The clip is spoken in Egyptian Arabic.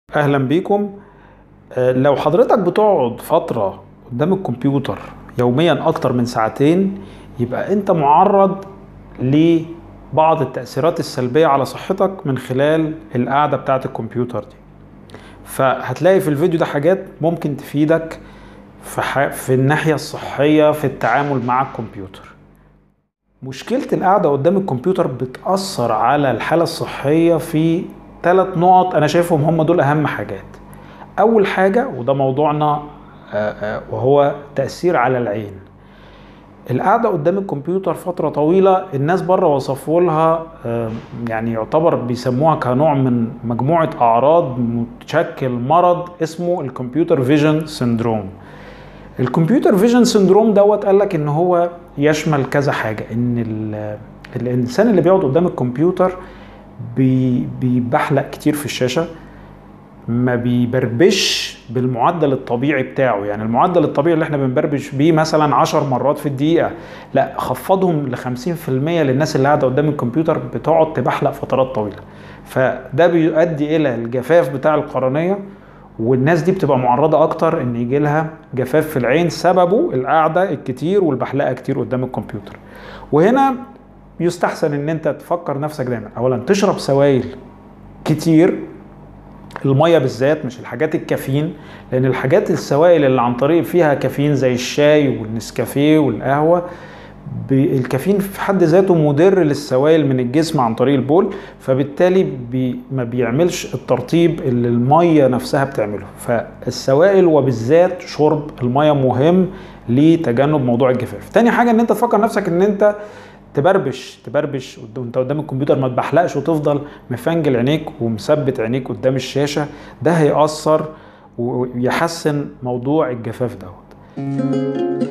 اهلا بيكم آه، لو حضرتك بتقعد فترة قدام الكمبيوتر يوميا اكتر من ساعتين يبقى انت معرض لبعض التأثيرات السلبية على صحتك من خلال القعدة بتاعة الكمبيوتر دي فهتلاقي في الفيديو ده حاجات ممكن تفيدك في, ح... في الناحية الصحية في التعامل مع الكمبيوتر مشكلة القعدة قدام الكمبيوتر بتأثر على الحالة الصحية في ثلاث نقط أنا شايفهم هم دول أهم حاجات أول حاجة وده موضوعنا آه، آه، وهو تأثير على العين القعدة قدام الكمبيوتر فترة طويلة الناس بره وصفوا لها آه، يعني يعتبر بيسموها كنوع من مجموعة أعراض متشكل مرض اسمه الكمبيوتر فيجن سيندروم الكمبيوتر فيجن سيندروم دوت قال لك ان هو يشمل كذا حاجه ان ال- الانسان اللي بيقعد قدام الكمبيوتر بي- بيبحلق كتير في الشاشه ما بيبربش بالمعدل الطبيعي بتاعه يعني المعدل الطبيعي اللي احنا بنبربش بيه مثلا 10 مرات في الدقيقه لا خفضهم ل 50% للناس اللي قاعده قدام الكمبيوتر بتقعد تبحلق فترات طويله فده بيؤدي الى الجفاف بتاع القرنيه والناس دي بتبقى معرضة أكتر إن يجي لها جفاف في العين سببه القعدة الكتير والبحلقة كتير قدام الكمبيوتر وهنا يستحسن إن أنت تفكر نفسك دايما أولا تشرب سوائل كتير المية بالذات مش الحاجات الكافيين لأن الحاجات السوائل اللي عن طريق فيها كافيين زي الشاي والنسكافيه والقهوة ب- الكافيين في حد ذاته مضر للسوائل من الجسم عن طريق البول فبالتالي بي ما بيعملش الترطيب اللي الميه نفسها بتعمله فالسوائل وبالذات شرب الميه مهم لتجنب موضوع الجفاف تاني حاجه ان انت تفكر نفسك ان انت تبربش تبربش قد- وانت قدام الكمبيوتر ما تبحلقش وتفضل مفنجل عينيك ومثبت عينيك قدام الشاشه ده هيأثر ويحسن موضوع الجفاف دوت